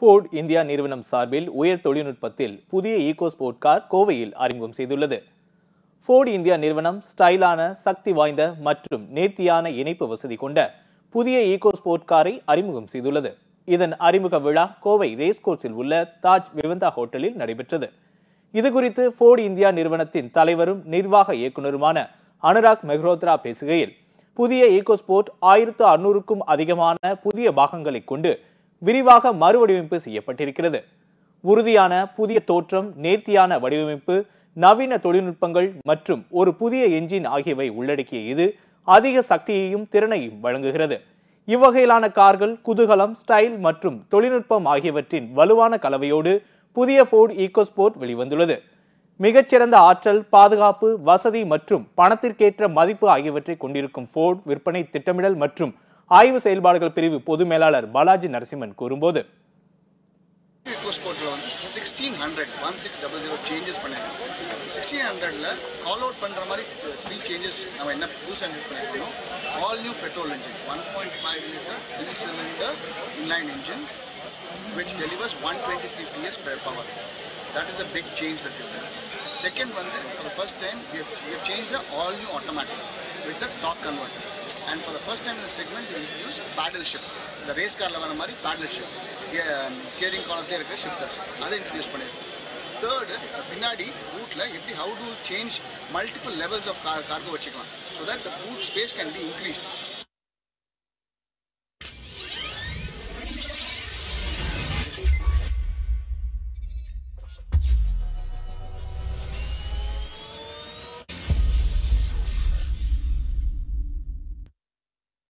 Fort India நிறுவனம் சார்பில் உயர் தொழில்நுட்பத்தில் புதிய ஈகோ ஸ்போர்ட் கார் கோவையில் அறிமுகம் செய்துள்ளது ஃபோர்ட் இந்தியா நிறுவனம் ஸ்டைலான சக்தி வாய்ந்த மற்றும் நேர்த்தியான இணைப்பு வசதி கொண்ட புதிய ஈகோ ஸ்போர்ட் காரை அறிமுகம் செய்துள்ளது இதன் அறிமுக விழா கோவை ரேஸ் கோர்ஸில் உள்ள தாஜ் விவந்தா ஹோட்டலில் நடைபெற்றது இதுகுறித்து ஃபோர்ட் இந்தியா நிறுவனத்தின் தலைவரும் நிர்வாக இயக்குனருமான அனுராக் மெஹ்ரோத்ரா பேசுகையில் புதிய ஈகோ ஸ்போர்ட் ஆயிரத்து அறுநூறுக்கும் அதிகமான புதிய பாகங்களை கொண்டு விரிவாக மறுவடிவமைப்பு செய்யப்பட்டிருக்கிறது உறுதியான புதிய தோற்றம் நேர்த்தியான வடிவமைப்பு நவீன தொழில்நுட்பங்கள் மற்றும் ஒரு புதிய என்ஜின் ஆகியவை உள்ளடக்கிய இது அதிக சக்தியையும் திறனையும் வழங்குகிறது இவ்வகையிலான கார்கள் குதூகலம் ஸ்டைல் மற்றும் தொழில்நுட்பம் ஆகியவற்றின் வலுவான கலவையோடு புதிய ஃபோர்ட் ஈகோஸ்போர்ட் வெளிவந்துள்ளது மிகச்சிறந்த ஆற்றல் பாதுகாப்பு வசதி மற்றும் பணத்திற்கேற்ற மதிப்பு ஆகியவற்றை கொண்டிருக்கும் ஃபோர்ட் விற்பனை திட்டமிடல் மற்றும் ஆய்வு செயல்பாடுகள் பிரிவு பொது மேலாளர் பாலாஜி நரசிம்மன் கூறும்போது ஈகோஸ்போர்ட்டில் வந்து sixteen hundred one six double zero changes பண்ணியிருக்கோம் சிக்ஸ்டீன் ஹண்ட்ரடில் கால் அவுட் பண்ணுற மாதிரி த்ரீ சேஞ்சஸ் நம்ம என்ன புதுசாக இன்ட்ரூஸ் பண்ணியிருக்கோம் all new petrol engine one point five litre three cylinder inline engine which delivers 123 PS per power. That is a big change that we've done. Second one, for the first time, we have, we have changed the all new automatic with the torque converter. And for the first time in the segment, we introduced paddle shift. The race car வர மாதிரி paddle shift. Steering காலத்தே இருக்க shifters அதை introduce பண்ணியிருக்கோம் third பின்னாடி ரூட்டில் எப்படி how to change multiple levels of car cargo வச்சுக்கலாம் so that the boot space can be increased